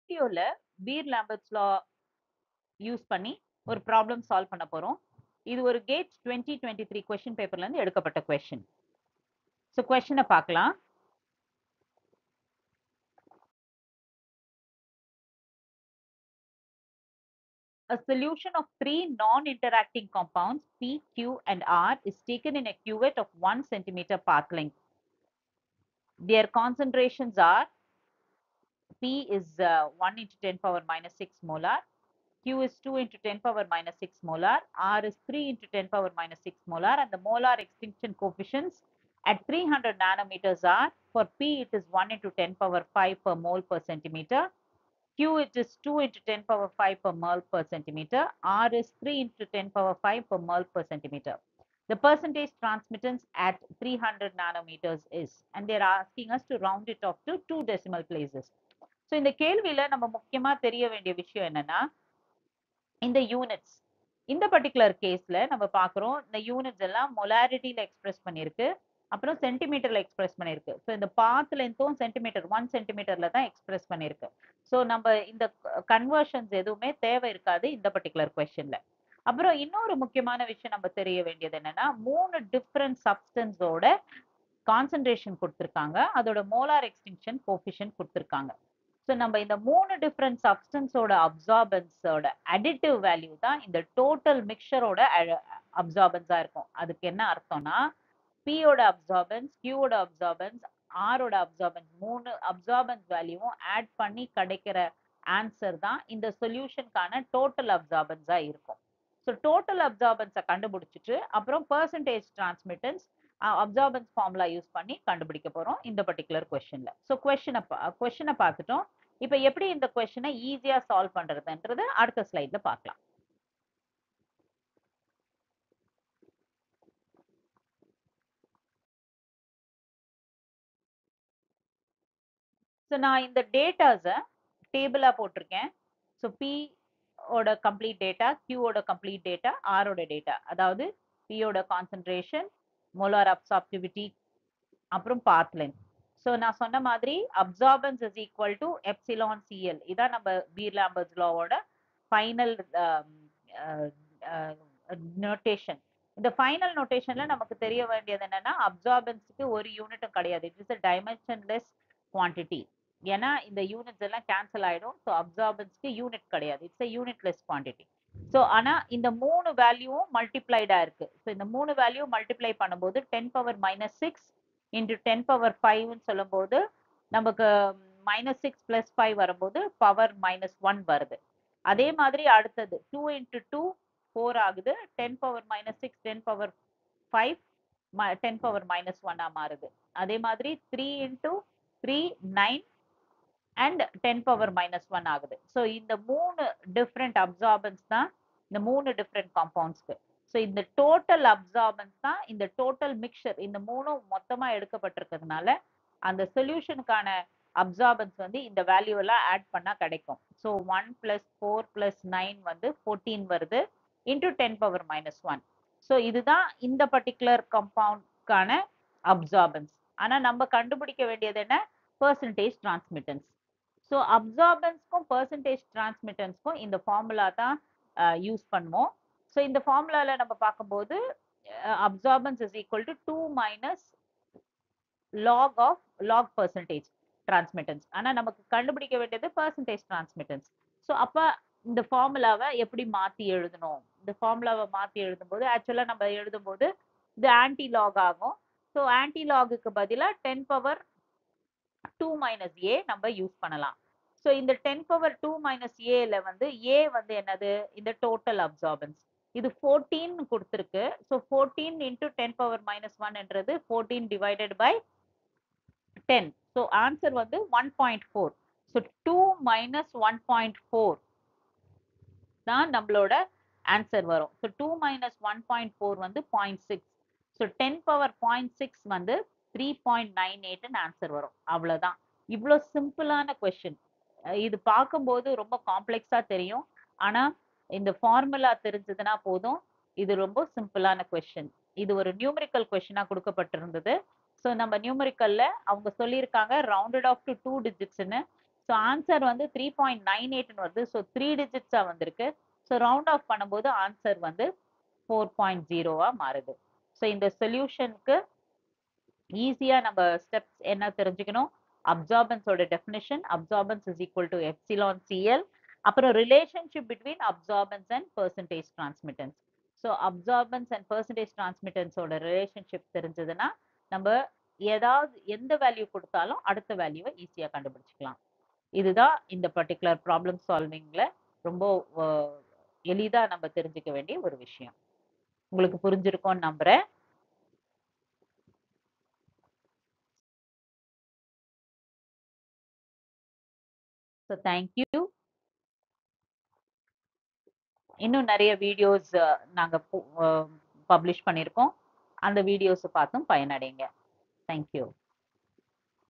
வீடியோல பீர் லாம்பர்ட்ஸ் லா யூஸ் பண்ணி ஒரு ப்ராப்ளம் சால்வ் பண்ண போறோம் இது ஒரு GATE twenty twenty three question பேப்பர்ல இருந்து எடுக்கப்பட்ட கொஸ்டின் ஸோ கொஸ்டினை பார்க்கலாம் A solution of three non-interacting compounds P, Q, and R is taken in a cuvette of 1 centimeter path length. Their concentrations are P is uh, 1 into 10 power minus 6 molar, Q is 2 into 10 power minus 6 molar, R is 3 into 10 power minus 6 molar, and the molar extinction coefficients at 300 nanometers are for P it is 1 into 10 power 5 per mole per centimeter, Q it is 2 into 10 power 5 per mole per centimeter, R is 3 into 10 power 5 per mole per centimeter. The percentage transmittance at 300 nanometers is, and they're asking us to round it off to two decimal places. So இந்த கேள்வியில நம்ம முக்கியமா தெரிய வேண்டிய விஷயம் என்னன்னா இந்த units இந்த பர்டிகுலர் கேஸ்ல நம்ம பார்க்குறோம் இந்த யூனிட்ஸ் எல்லாம் மொலாரிட்டியில எக்ஸ்பிரஸ் பண்ணியிருக்கு அப்புறம் சென்டிமீட்டர்ல எக்ஸ்பிரஸ் பண்ணியிருக்கு ஸோ இந்த பாத் லென்த்தும் சென்டிமீட்டர் ஒன் சென்டிமீட்டர்ல தான் எக்ஸ்பிரஸ் பண்ணியிருக்கு ஸோ நம்ம இந்த கன்வர்ஷன்ஸ் எதுவுமே தேவை இருக்காது இந்த பர்டிகுலர் கொஸ்டின்ல அப்புறம் இன்னொரு முக்கியமான விஷயம் நம்ம தெரிய வேண்டியது என்னன்னா மூணு டிஃப்ரெண்ட் சப்ஸ்டன்ஸோட கான்சன்ட்ரேஷன் கொடுத்துருக்காங்க அதோட மோலார் எக்ஸ்டிங்ஷன் கோஃபிஷன் கொடுத்துருக்காங்க ஸோ நம்ம இந்த மூணு டிஃப்ரெண்ட் சப்ஸ்டன்ஸோட அப்சார்பன்ஸோட அடிட்டிவ் வேல்யூ தான் இந்த டோட்டல் மிக்சரோட அப்சார்பன்ஸா இருக்கும் அதுக்கு என்ன அர்த்தம்னா பியோட அப்சார்பன்ஸ் கியூவோட அப்சார்பன்ஸ் ஆரோட அப்சார்பன்ஸ் மூணு அப்சார்பன்ஸ் வேல்யூவும் ஆட் பண்ணி கிடைக்கிற ஆன்சர் தான் இந்த சொல்யூஷனுக்கான டோட்டல் அப்சார்பன்ஸா இருக்கும் ஸோ டோட்டல் அப்சார்பன்ஸை கண்டுபிடிச்சிட்டு அப்புறம் percentage transmittance absorbance formula use பண்ணி கண்டுபிடிக்க போறோம் இந்த பர்டிகுலர் கொஸ்டின்ல ஸோ கொஸ்டினை கொஸ்டினை பார்த்துட்டோம் இப்போ எப்படி இந்த கொஸ்டினை ஈஸியா சால்வ் பண்றதுன்றது அடுத்த ஸ்லைட்ல பார்க்கலாம் ஸோ நான் இந்த டேட்டாஸை டேபிளா போட்டிருக்கேன் ஸோ பி ஓட கம்ப்ளீட் டேட்டா கியூவோட கம்ப்ளீட் டேட்டா ஆரோட டேட்டா அதாவது பியோட கான்சன்ட்ரேஷன் மோலார் அப்சார்ப்டிவிட்டி அப்புறம் பாத் லென்த் ஸோ நான் சொன்ன மாதிரி absorbance is equal to epsilon C L இதான் நம்ம பீர் லாம்பர்ஸ் லாவோட ஃபைனல் நோட்டேஷன் இந்த ஃபைனல் நோட்டேஷன்ல நமக்கு தெரிய வேண்டியது என்னன்னா அப்சார்பன்ஸுக்கு ஒரு யூனிட்டும் கிடையாது it is a dimensionless quantity ஏன்னா இந்த யூனிட்ஸ் எல்லாம் கேன்சல் ஆயிடும் ஸோ அப்சார்பன்ஸ்க்கு யூனிட் கிடையாது it's a unitless quantity so ஆனா இந்த மூணு வேல்யூவும் மல்டிப்ளைடா இருக்கு ஸோ இந்த மூணு வேல்யூ மல்டிப்ளை பண்ணும்போது ten power minus six into ten power ஃபைவ்னு சொல்லும்போது நமக்கு மைனஸ் சிக்ஸ் பிளஸ் ஃபைவ் வரும்போது பவர் மைனஸ் ஒன் வருது அதே மாதிரி அடுத்தது டூ இன்ட்டு டூ ஃபோர் ஆகுது ten power minus six ten power five ten power minus ஒன்னா மாறுது அதே மாதிரி three into three nine and ten power minus one ஆகுது ஸோ இந்த மூணு டிஃப்ரெண்ட் அப்சார்பன்ஸ் தான் இந்த மூணு டிஃப்ரெண்ட் காம்பவுண்ட்ஸ்க்கு ஸோ இந்த டோட்டல் அப்சார்பன்ஸ் தான் இந்த டோட்டல் மிக்சர் இந்த மூணும் மொத்தமா எடுக்கப்பட்டிருக்கிறதுனால அந்த சொல்யூஷனுக்கான அப்சார்பன்ஸ் வந்து இந்த வேல்யூ எல்லாம் ஆட் பண்ணா கிடைக்கும் so one plus four plus nine வந்து ஃபோர்டீன் வருது into ten power minus one so இதுதான் இந்த பர்டிகுலர் கம்பவுண்ட்கான அப்சார்பன்ஸ் ஆனா நம்ம கண்டுபிடிக்க வேண்டியது என்ன பர்சன்டேஜ் டிரான்ஸ்மிட்டன்ஸ் ஸோ அப்சார்பன்ஸ்க்கும் பர்சன்டேஜ் டிரான்ஸ்மிட்டன்ஸ்க்கும் இந்த ஃபார்முலா தான் யூஸ் பண்ணுவோம் ஸோ இந்த ஃபார்முலால நம்ம பார்க்கும்போது absorbance is equal to two minus log of log percentage transmittance ஆனால் நமக்கு கண்டுபிடிக்க வேண்டியது பர்சன்டேஜ் டிரான்ஸ்மிட்டன்ஸ் ஸோ அப்போ இந்த ஃபார்முலாவை எப்படி மாற்றி எழுதணும் இந்த ஃபார்முலாவை மாற்றி எழுதும்போது ஆக்சுவலாக நம்ம எழுதும்போது இது ஆன்டி லாக் ஆகும் ஸோ ஆன்டி லாகுக்கு பதிலாக ten power two minus A நம்ம யூஸ் பண்ணலாம் ஸோ இந்த டென் பவர் டூ மைனஸ் ஏல வந்து ஏ வந்து என்னது இந்த டோட்டல் அப்சார்பன்ஸ் இது ஃபோர்டீன் கொடுத்துருக்கு so fourteen into ten power minus ஒன்ன்றது fourteen divided by ten so answer வந்து one point four so two minus one point four தான் நம்மளோட ஆன்சர் வரும் so two minus one point four வந்து point six so ten power point six வந்து three point nine எயிட்னு answer வரும் அவ்வளோதான் இவ்வளோ சிம்பிளான கொஷின் இது பார்க்கும்போது ரொம்ப காம்ப்ளெக்ஸாக தெரியும் ஆனால் இந்த ஃபார்முலா தெரிஞ்சதுன்னா போதும் இது ரொம்ப சிம்பிளான கொஷின் இது ஒரு நியூமரிக்கல் கொஷினாக கொடுக்கப்பட்டிருந்தது ஸோ நம்ம நியூமரிக்கல்ல அவங்க சொல்லியிருக்காங்க ரவுண்டட் ஆஃப் டு டூ டிஜிட்ஸ்னு ஸோ ஆன்சர் வந்து த்ரீ பாயிண்ட் நைன் எயிட்னு வருது ஸோ த்ரீ டிஜிட்ஸாக வந்திருக்கு ஸோ ரவுண்ட் ஆஃப் பண்ணும்போது ஆன்சர் வந்து ஃபோர் பாயிண்ட் ஜீரோவாக மாறுது ஸோ இந்த சொல்யூஷனுக்கு ஈஸியாக நம்ம ஸ்டெப்ஸ் என்ன தெரிஞ்சுக்கணும் அப்சார்பன்ஸோட definition absorbance is equal to epsilon C L அப்புறம் relationship between absorbance and percentage transmittance so absorbance and percentage டிரான்ஸ்மிட்டன்ஸோட ரிலேஷன்ஷிப் தெரிஞ்சதுன்னா நம்ம ஏதாவது எந்த வேல்யூ கொடுத்தாலும் அடுத்த வேல்யூவை ஈஸியாக கண்டுபிடிச்சிக்கலாம் இதுதான் இந்த பர்டிகுலர் ப்ராப்ளம் சால்விங்ல ரொம்ப எளிதாக நம்ம தெரிஞ்சுக்க வேண்டிய ஒரு விஷயம் உங்களுக்கு புரிஞ்சிருக்கும்னு நம்புறேன் ஸோ தேங்க்யூ இன்னும் நிறைய வீடியோஸ் நாங்கள் பப்ளிஷ் பண்ணியிருக்கோம் அந்த வீடியோஸை பார்த்தும் பயனடைங்க தேங்க்யூ